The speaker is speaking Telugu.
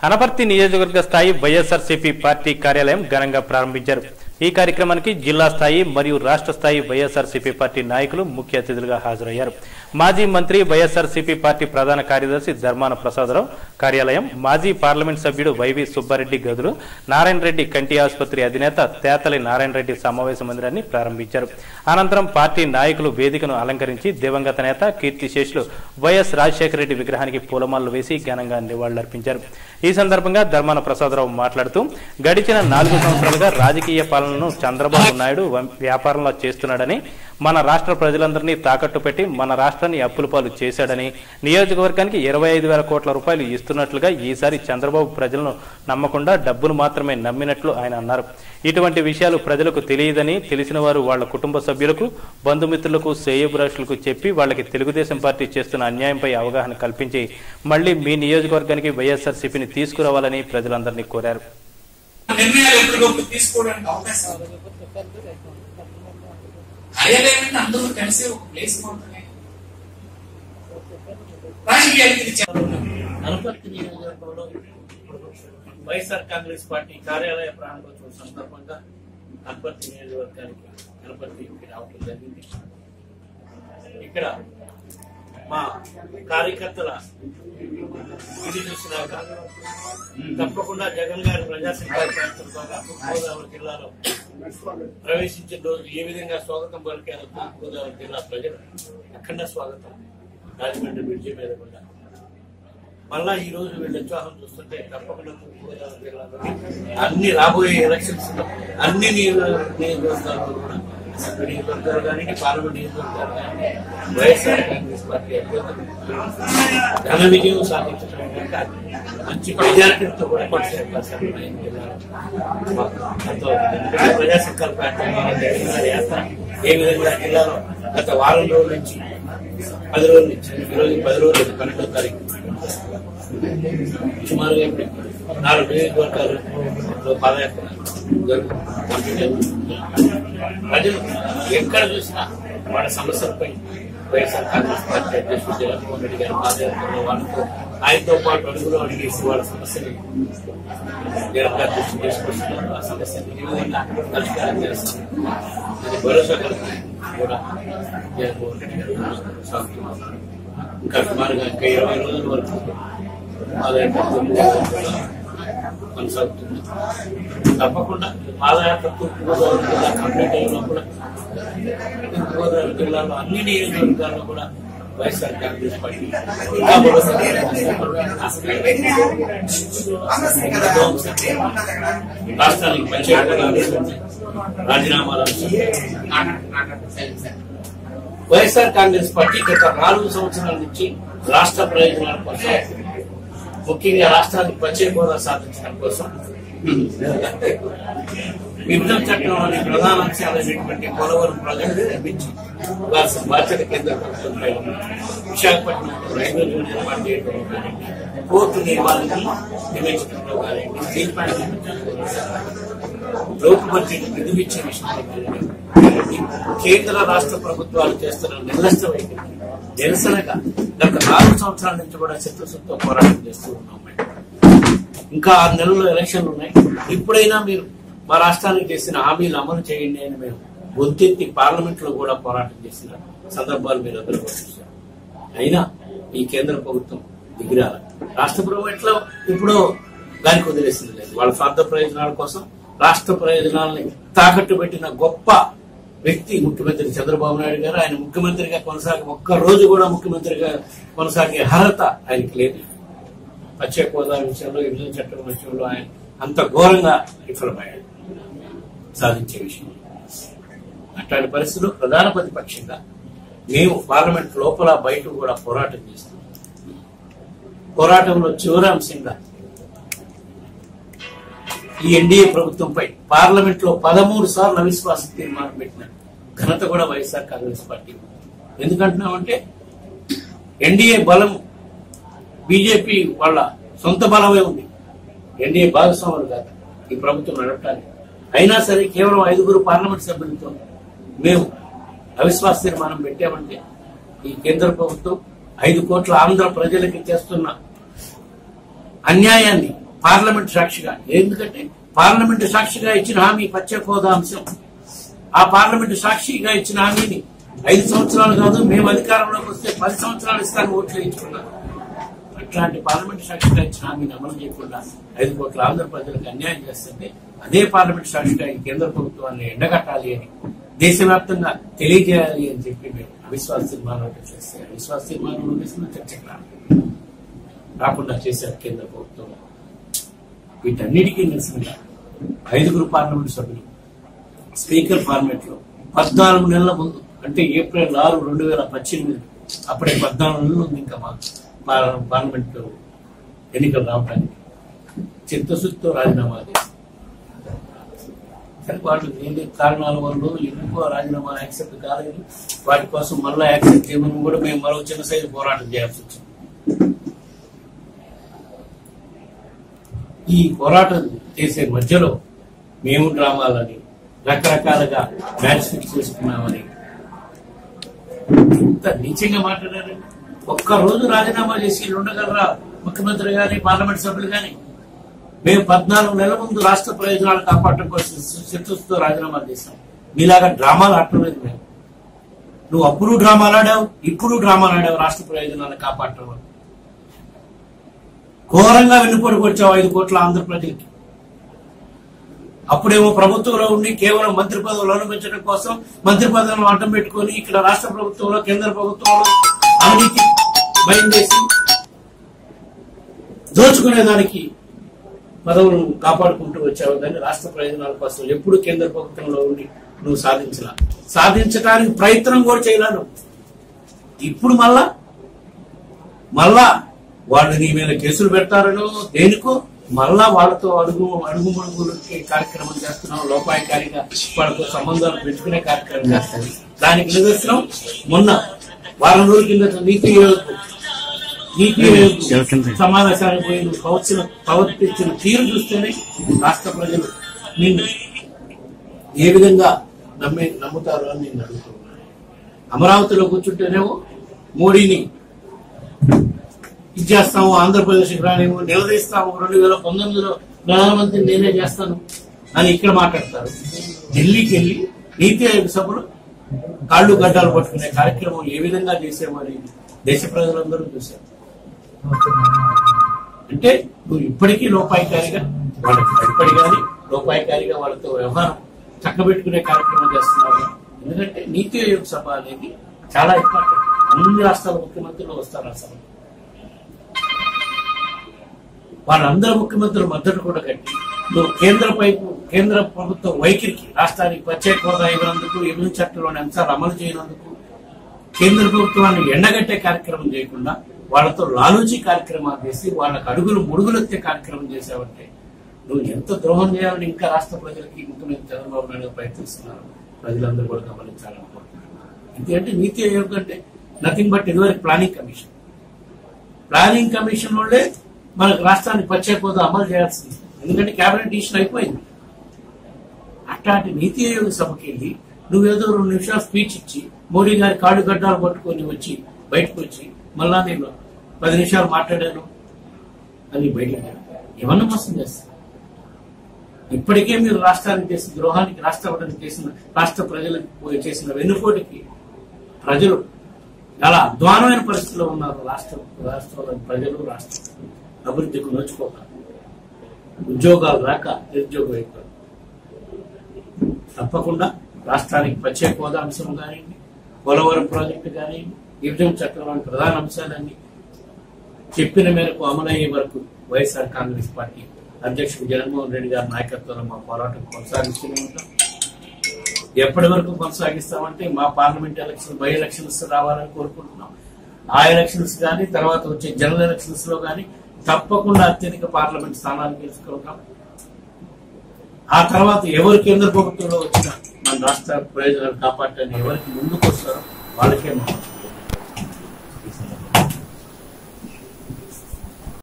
అనపర్తి నియోజకవర్గ స్థాయి వైఎస్ఆర్సీపీ పార్టీ కార్యాలయం ఘనంగా ప్రారంభించారు ఈ కార్యక్రమానికి జిల్లా స్థాయి మరియు రాష్ట్ర స్థాయి వైఎస్ఆర్సీపీ పార్టీ నాయకులు ముఖ్య అతిథులుగా హాజరయ్యారు మాజీ మంత్రి వైఎస్ఆర్సీపీ పార్టీ ప్రధాన కార్యదర్శి ధర్మాన ప్రసాదరావు కార్యాలయం మాజీ పార్లమెంట్ సభ్యుడు వైవి సుబ్బారెడ్డి గదులు నారాయణ రెడ్డి కంటి ఆసుపత్రి అధినేత తేతలి నారాయణ రెడ్డి సమావేశ మందిరాన్ని ప్రారంభించారు అనంతరం పార్టీ నాయకులు వేదికను అలంకరించి దివంగత నేత కీర్తిశేషులు వైఎస్ రాజశేఖర రెడ్డి విగ్రహానికి పూలమాలలు వేసి ఘనంగా నివాళులర్పించారు ఈ సందర్భంగా ధర్మాన ప్రసాదరావు మాట్లాడుతూ గడిచిన నాలుగు సంవత్సరాలుగా రాజకీయ పాలనను చంద్రబాబు నాయుడు వం- వ్యాపారంలో చేస్తున్నాడని మన రాష్ట్ర ప్రజలందరినీ తాకట్టు పెట్టి మన రాష్ట్రాన్ని అప్పుల పాలు చేశాడని నియోజకవర్గానికి ఇరవై ఐదు వేల కోట్ల రూపాయలు ఇస్తున్నట్లుగా ఈసారి చంద్రబాబు ప్రజలను నమ్మకుండా డబ్బును మాత్రమే నమ్మినట్లు ఆయన అన్నారు ఇటువంటి విషయాలు ప్రజలకు తెలియదని తెలిసిన వారు వాళ్ళ కుటుంబ సభ్యులకు బంధుమిత్రులకు శ్రేయభిలాషులకు చెప్పి వాళ్ళకి తెలుగుదేశం పార్టీ చేస్తున్న అన్యాయంపై అవగాహన కల్పించి మళ్లీ మీ నియోజకవర్గానికి వైఎస్ఆర్సీపీని తీసుకురావాలని ప్రజలందరినీ కోరారు నిర్ణయాలు ఎప్పటికప్పుడు తీసుకోవడానికి అవకాశం ఉంది. కార్యాలయం అందరూ కలిసి ఒక ప్లేస్ మాత్రమే రాజకీయానికి ఇది చాలా అనపర్తి నియోజకవర్గంలో వైఎస్ఆర్ కాంగ్రెస్ పార్టీ కార్యాలయ ప్రారంభోత్సవం సందర్భంగా అనపర్తి నియోజకవర్గానికి అనపర్తికి రావడం జరిగింది ఇక్కడ మా కార్యకర్తల ఇది చూసినాక తప్పకుండా జగన్ గారి ప్రజాసంకల్ప ద్వారా తూర్పుగోదావరి జిల్లాలో ప్రవేశించిన రోజు ఏ విధంగా స్వాగతం పలికారో తూర్పుగోదావరి జిల్లా ప్రజలు అఖండ స్వాగతం రాజమండ్రి బ్రిడ్జి మీద కూడా మళ్ళా ఈ రోజు వీళ్ళ ఉత్సాహం చూస్తుంటే తప్పకుండా తూర్పుగోదావరి జిల్లాలో అన్ని రాబోయే ఎలక్షన్స్ లో అన్ని నియోజక- నియోజకవర్గాల్లో కూడా అసెంబ్లీ నియోజకవర్గాలు కానీ పార్లమెంట్ నియోజకవర్గాలు కానీ వైఎస్ఆర్ కాంగ్రెస్ పార్టీ అభ్యర్థులు ఘన విజయం సాధించడం కనుక మంచి మెజారిటీతో కూడా కొట్టే అవకాశాలు ఉన్నాయి ఈ జిల్లాలో. మాకు ఎంతో ఎందుకంటే ప్రజా సంకల్ప యాత్ర యాత్ర ఏ విధంగా జిల్లాలో గత వారం రోజుల నుంచి పది రోజుల నుంచి ఈ రోజు పది రోజులు పన్నెండో తారీఖు సుమారుగా ఇప్పుడు నాలుగు నియోజకవర్గాలు పాదయాత్ర జరుగుతుంది ప్రజలు ఎక్కడ చూసినా వాళ్ళ సమస్యలపై వైఎస్ఆర్ కాంగ్రెస్ పార్టీ అధ్యక్షుడు జగన్మోహన్ రెడ్డి గారి పాదయాత్రలో వాళ్ళతో ఆయనతో పాటు అడుగులో అడిగేసి వాళ్ళ సమస్యలు జగన్ గారి దృష్టి తీసుకొస్తున్నారు ఆ సమస్యని ఏ విధంగా పరిష్కారం చేస్తారు అది భరోసా కలుగుతుంది కూడా జగన్మోహన్ రెడ్డి గారు సాగుతున్నారు ఇంకా సుమారుగా ఇంకా ఇరవై రోజుల వరకు పాదయాత్ర కొనసాగుతుంది తప్పకుండా పాదయాత్ర తూర్పుగోదావరి జిల్లా కంప్లీట్ అయిన కూడా తూర్పుగోదావరి జిల్లాలో అన్ని నియోజకవర్గాల్లో కూడా వైఎస్ఆర్ కాంగ్రెస్ పార్టీ ఇంకా బలోపేతం రాష్ట్రానికి పంచాయతీ రాజీనామాలు వైఎస్ఆర్ కాంగ్రెస్ పార్టీ గత నాలుగు సంవత్సరాల నుంచి రాష్ట్ర ప్రయోజనాల కోసం ముఖ్యంగా రాష్ట్రానికి ప్రత్యేక హోదా సాధించడం కోసం విభజన చట్టంలోని ప్రధాన అంశాలైనటువంటి పోలవరం ప్రాజెక్టు నిర్మించి వారి బాధ్యత కేంద్ర ప్రభుత్వంపై ఉంది. విశాఖపట్నంలో రైల్వే జోన్ ఏర్పాటు చేయడంలో కానీ పోర్టు నిర్మాణాన్ని నిర్మించడంలో కానీ స్టీల్ ప్లాంట్ నిర్మించడంలో కానీ లోటు బడ్జెట్ నిధులు ఇచ్చే విషయంలో కానీ కేంద్ర రాష్ట్ర ప్రభుత్వాలు చేస్తున్న నిర్లక్ష్య వైఖరి నిరసనగా గత నాలుగు సంవత్సరాల నుంచి కూడా చిత్తశుద్ధితో పోరాటం చేస్తూ ఉన్నాం మేము. ఇంకా ఆరు నెలల్లో ఎలక్షన్లు ఉన్నాయి ఇప్పుడైనా మీరు మా రాష్ట్రానికి చేసిన హామీలు అమలు చేయండి అని మేము గొంతెత్తి పార్లమెంట్ లో కూడా పోరాటం చేసిన సందర్భాలు మీరు అందరూ కూడా చూశారు అయినా ఈ కేంద్ర ప్రభుత్వం దిగిరాల రాష్ట్ర ప్రభుత్వం ఇప్పుడు దానికి వదిలేసింది లేదు వాళ్ళ స్వార్థ ప్రయోజనాల కోసం రాష్ట్ర ప్రయోజనాలని తాకట్టు పెట్టిన గొప్ప వ్యక్తి ముఖ్యమంత్రి చంద్రబాబు నాయుడు గారు ఆయన ముఖ్యమంత్రిగా కొనసాగి ఒక్క రోజు కూడా ముఖ్యమంత్రిగా కొనసాగే అర్హత ఆయనకి లేదు ప్రత్యేక హోదా విషయంలో విభజన చట్టం విషయంలో ఆయన అంత ఘోరంగా విఫలమయ్యాడు సాధించే విషయం అట్లాంటి పరిస్థితుల్లో ప్రధాన ప్రతిపక్షంగా మేము పార్లమెంట్ లోపల బయట కూడా పోరాటం చేస్తాం పోరాటంలో చివరి అంశంగా ఈ ఎన్డీఏ ప్రభుత్వంపై పార్లమెంట్ లో పదమూడు సార్లు అవిశ్వాస తీర్మానం పెట్టిన ఘనత కూడా వైఎస్ఆర్ కాంగ్రెస్ పార్టీ ఎందుకంటున్నామంటే ఎన్డీఏ బలం బీజేపీ వాళ్ళ సొంత బలమే ఉంది ఎన్డీఏ భాగస్వాములు కాదు ఈ ప్రభుత్వం నడపడానికి అయినా సరే కేవలం ఐదుగురు పార్లమెంట్ సభ్యులతో మేము అవిశ్వాస తీర్మానం పెట్టామంటే ఈ కేంద్ర ప్రభుత్వం ఐదు కోట్ల ఆంధ్ర ప్రజలకి చేస్తున్న అన్యాయాన్ని పార్లమెంట్ సాక్షిగా ఎందుకంటే పార్లమెంట్ సాక్షిగా ఇచ్చిన హామీ ప్రత్యేక హోదా అంశం ఆ పార్లమెంట్ సాక్షిగా ఇచ్చిన హామీని ఐదు సంవత్సరాలు కాదు మేము అధికారంలోకి వస్తే పది సంవత్సరాలు ఇస్తాను ఓట్లు వేయించుకున్నాం అట్లాంటి పార్లమెంట్ సాక్షిగా ఇచ్చిన హామీని అమలు చేయకుండా ఐదు కోట్ల ఆంధ్ర ప్రజలకు అన్యాయం చేస్తుంటే అదే పార్లమెంట్ సాక్షిగా ఈ కేంద్ర ప్రభుత్వాన్ని ఎండగట్టాలి అని దేశవ్యాప్తంగా తెలియజేయాలి అని చెప్పి మేము అవిశ్వాస తీర్మానం చేస్తే అవిశ్వాస తీర్మానం నోటీసులు చర్చకు రాలేదు. రాకుండా చేశారు కేంద్ర ప్రభుత్వం వీటన్నిటికీ నిరసనగా ఐదుగురు పార్లమెంట్ సభ్యులు స్పీకర్ ఫార్మేట్ లో పద్నాలుగు నెలల ముందు అంటే ఏప్రిల్ ఆరు రెండు వేల పద్దెనిమిది అప్పుడే పద్నాలుగు నెలలు ఉంది ఇంకా మా పార్- పార్లమెంట్ ఎన్నికలు రావడానికి చిత్తశుద్ధితో రాజీనామా చేశారు కానీ వాళ్ళు ఏ కారణాల వల్ల ఎందుకో రాజీనామా యాక్సెప్ట్ కాలేదు వాటి కోసం మళ్ళీ యాక్సెప్ట్ చేయమని కూడా మేము మరో చిన్న సైజు పోరాటం చేయాల్సి వచ్చింది ఈ పోరాటం చేసే మధ్యలో మేము డ్రామాలని రకరకాలుగా మ్యాచ్ ఫిక్స్ చేసుకున్నామని ఇంత నీచంగా మాట్లాడారండి ఒక్క రోజు రాజీనామా చేసి వీళ్ళు ఉండగలరా ముఖ్యమంత్రి గాని పార్లమెంట్ సభ్యులు గాని మేము పద్నాలుగు నెలల ముందు రాష్ట్ర ప్రయోజనాలు కాపాడటం కోసం చిత్తూరుతో రాజీనామా చేశాం మీలాగా డ్రామాలు ఆడటం మేము నువ్వు అప్పుడు డ్రామాలు ఆడావు ఇప్పుడు డ్రామాలు ఆడావు రాష్ట్ర ప్రయోజనాలు కాపాడటం వల్ల. ఘోరంగా వెన్నుపోటుకు వచ్చావు ఐదు కోట్ల ఆంధ్ర ప్రజలకి అప్పుడేమో ప్రభుత్వంలో ఉండి కేవలం మంత్రి పదవులు అనుభవించడం కోసం మంత్రి పదవులను అడ్డం పెట్టుకొని ఇక్కడ రాష్ట్ర ప్రభుత్వంలో కేంద్ర ప్రభుత్వంలో అవినీతి బయలుదేసి దోచుకునేదానికి పదవులను కాపాడుకుంటూ వచ్చావు కానీ రాష్ట్ర ప్రయోజనాల కోసం ఎప్పుడు కేంద్ర ప్రభుత్వంలో ఉండి నువ్వు సాధించలా సాధించడానికి ప్రయత్నం కూడా చేయలేను ఇప్పుడు మళ్ళా మళ్ళా వాళ్ళు నీ మీద కేసులు పెడతారనో దేనికో మళ్ళా వాళ్ళతో అడుగు అడుగు మడుగులు కార్యక్రమం చేస్తున్నాం లోపాయకారిగా వాళ్ళతో సంబంధాలు పెంచుకునే కార్యక్రమం చేస్తాం దానికి నిదర్శనం మొన్న వారం రోజుల కింద నీతి ఆయోగ్ నీతి ఆయోగ్ సమావేశానికి పోయి నువ్వు ప్రవర్తించిన ప్రవర్తించిన తీరు చూస్తేనే రాష్ట్ర ప్రజలు నిన్ను ఏ విధంగా నమ్మే నమ్ముతారు అని నేను అడుగుతున్నాను అమరావతిలో కూర్చుంటేనేమో మోడీని ఇది చేస్తాము ఆంధ్రప్రదేశ్ రానేమో నిలదీస్తాము రెండు వేల పంతొమ్మిదిలో ప్రధానమంత్రి నేనే చేస్తాను అని ఇక్కడ మాట్లాడతారు ఢిల్లీకి వెళ్ళి నీతి ఆయోగ్ సభలు కాళ్ళు గడ్డాలు పట్టుకునే కార్యక్రమం ఏ విధంగా చేసామని దేశ ప్రజలందరూ చూశారు అంటే నువ్వు ఇప్పటికీ లోపాయికారిగా వాళ్ళకి భయపడి కానీ లోపాయికారిగా వాళ్ళతో వ్యవహారం చక్కబెట్టుకునే కార్యక్రమం చేస్తున్నారు ఎందుకంటే నీతి ఆయోగ్ సభ అనేది చాలా ఇంపార్టెంట్ అన్ని రాష్ట్రాల ముఖ్యమంత్రులు వస్తారు ఆ సభ వాళ్ళందరూ ముఖ్యమంత్రులు మద్దతు కూడా కట్టి నువ్వు కేంద్ర పైపు కేంద్ర ప్రభుత్వం వైఖరికి రాష్ట్రానికి ప్రత్యేక హోదా ఇవ్వనందుకు ఎగురు చట్టంలోని అంశాలు అమలు చేయనందుకు కేంద్ర ప్రభుత్వాన్ని ఎండగట్టే కార్యక్రమం చేయకుండా వాళ్ళతో లాలూచి కార్యక్రమాలు చేసి వాళ్ళకు అడుగులు ముడుగులెత్తే కార్యక్రమం చేసావంటే నువ్వు ఎంత ద్రోహం చేయాలని ఇంకా రాష్ట్ర ప్రజలకి ముఖ్యమంత్రి చంద్రబాబు నాయుడు ప్రయత్నిస్తున్నారు ప్రజలందరూ కూడా గమనించాలనుకుంటున్నారు ఎందుకంటే నీతి ఆయోగ్ అంటే నథింగ్ బట్ ఇదివరకు ప్లానింగ్ కమిషన్ ప్లానింగ్ కమిషన్ వాళ్ళే మనకు రాష్ట్రానికి ప్రత్యేక హోదా అమలు చేయాల్సింది ఎందుకంటే కేబినెట్ డిసిషన్ అయిపోయింది అట్లాంటి నీతి ఆయోగ్ సభకి వెళ్ళి నువ్వేదో రెండు నిమిషాలు స్పీచ్ ఇచ్చి మోడీ గారి కాడు గడ్డాలు పట్టుకొని వచ్చి బయటకు వచ్చి మళ్ళా నేను పది నిమిషాలు మాట్లాడాను అని బయటికి రా. ఏమన్నా మోసం చేస్తా ఇప్పటికే మీరు రాష్ట్రానికి చేసిన ద్రోహానికి రాష్ట్రపతికి చేసిన రాష్ట్ర ప్రజలకు చేసిన వెన్నుపోటుకి ప్రజలు చాలా అధ్వానమైన పరిస్థితిలో ఉన్నారు రాష్ట్ర రాష్ట్రంలోని ప్రజలు రాష్ట్రం అభివృద్ధికి నోచుకోక ఉద్యోగాలు రాక నిరుద్యోగం అయిపోయారు తప్పకుండా రాష్ట్రానికి ప్రత్యేక హోదా అంశం కానివ్వండి పోలవరం ప్రాజెక్టు కానివ్వండి విభజన చట్టంలోని ప్రధాన అంశాలన్నీ చెప్పిన మేరకు అమలయ్యే వరకు వైఎస్ఆర్ కాంగ్రెస్ పార్టీ అధ్యక్షుడు జగన్మోహన్ రెడ్డి గారి నాయకత్వంలో మా పోరాటం కొనసాగిస్తూనే ఉంటాం ఎప్పటి వరకు కొనసాగిస్తామంటే మా పార్లమెంట్ ఎలక్షన్ బై ఎలక్షన్స్ రావాలని కోరుకుంటున్నాం ఆ ఎలక్షన్స్ కానీ తర్వాత వచ్చే జనరల్ ఎలక్షన్స్ లో కానీ తప్పకుండా అత్యధిక పార్లమెంట్ స్థానాలు గెలుచుకుంటాం ఆ తర్వాత ఎవరు కేంద్ర ప్రభుత్వంలో వచ్చినా మన రాష్ట్ర ప్రయోజనాలు కాపాడటానికి ఎవరికి ముందుకు వస్తారో వాళ్ళకే మనం